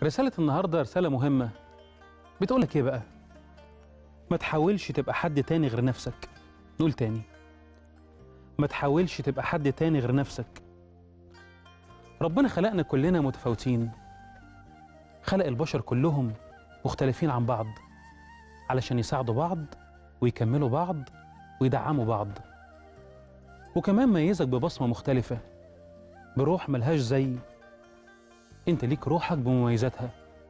رسالة النهاردة رسالة مهمة بتقول لك ايه بقى؟ ما تحاولش تبقى حد تاني غير نفسك نقول تاني ما تحاولش تبقى حد تاني غير نفسك ربنا خلقنا كلنا متفاوتين خلق البشر كلهم مختلفين عن بعض علشان يساعدوا بعض ويكملوا بعض ويدعموا بعض وكمان ميزك ببصمة مختلفة بروح ملهاش زي انت ليك روحك بمميزاتها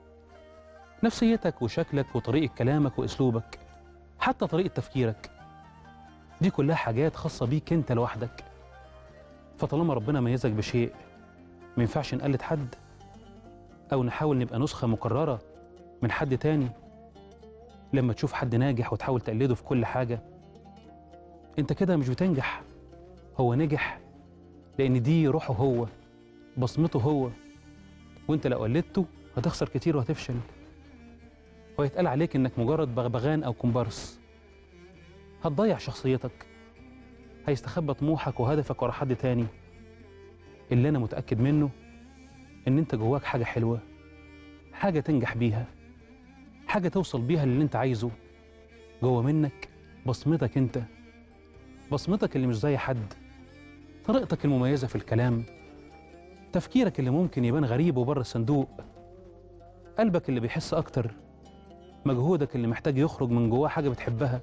نفسيتك وشكلك وطريقة كلامك واسلوبك حتى طريقة تفكيرك دي كلها حاجات خاصة بيك انت لوحدك فطالما ربنا ميزك بشيء ما ينفعش نقلد حد او نحاول نبقى نسخة مكررة من حد تاني لما تشوف حد ناجح وتحاول تقلده في كل حاجة انت كده مش بتنجح هو نجح لان دي روحه هو بصمته هو وانت لو قلدته هتخسر كتير وهتفشل وهيتقال عليك انك مجرد بغبغان او كومبارس هتضيع شخصيتك هيستخبى طموحك وهدفك ورا حد تاني اللي انا متاكد منه ان انت جواك حاجه حلوه حاجه تنجح بيها حاجه توصل بيها للي انت عايزه جوه منك بصمتك انت بصمتك اللي مش زي حد طريقتك المميزه في الكلام تفكيرك اللي ممكن يبان غريب وبره الصندوق قلبك اللي بيحس اكتر مجهودك اللي محتاج يخرج من جواه حاجه بتحبها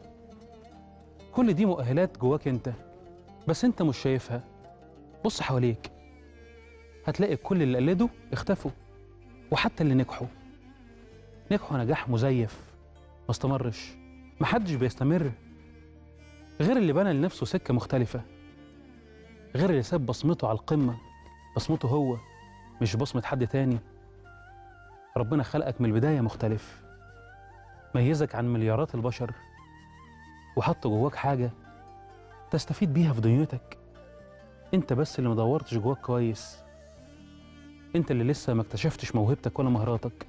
كل دي مؤهلات جواك انت بس انت مش شايفها بص حواليك هتلاقي كل اللي قلدوا اختفوا وحتى اللي نجحوا نجحوا نجاح مزيف ما استمرش محدش بيستمر غير اللي بنى لنفسه سكة مختلفة غير اللي ساب بصمته على القمة بصمته هو مش بصمة حد تاني ربنا خلقك من البداية مختلف ميزك عن مليارات البشر وحط جواك حاجة تستفيد بيها في دنيتك انت بس اللي مدورتش جواك كويس انت اللي لسه ما اكتشفتش موهبتك ولا مهاراتك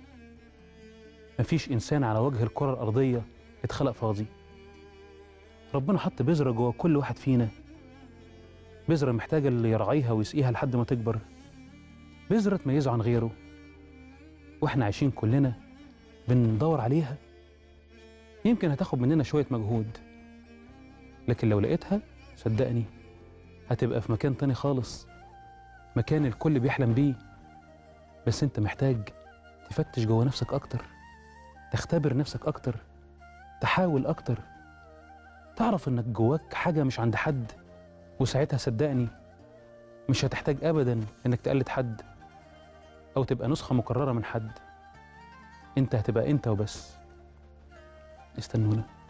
مفيش انسان على وجه الكرة الارضية اتخلق فاضي ربنا حط بذرة جوا كل واحد فينا بذرة محتاجة اللي يرعيها ويسقيها لحد ما تكبر بذرة تميزه عن غيره واحنا عايشين كلنا بندور عليها يمكن هتاخد مننا شوية مجهود لكن لو لقيتها صدقني هتبقى في مكان تاني خالص مكان الكل بيحلم بيه بس انت محتاج تفتش جوه نفسك اكتر تختبر نفسك اكتر تحاول اكتر تعرف انك جواك حاجة مش عند حد وساعتها صدقني مش هتحتاج ابدا انك تقلد حد او تبقى نسخة مكررة من حد انت هتبقى انت وبس استنونا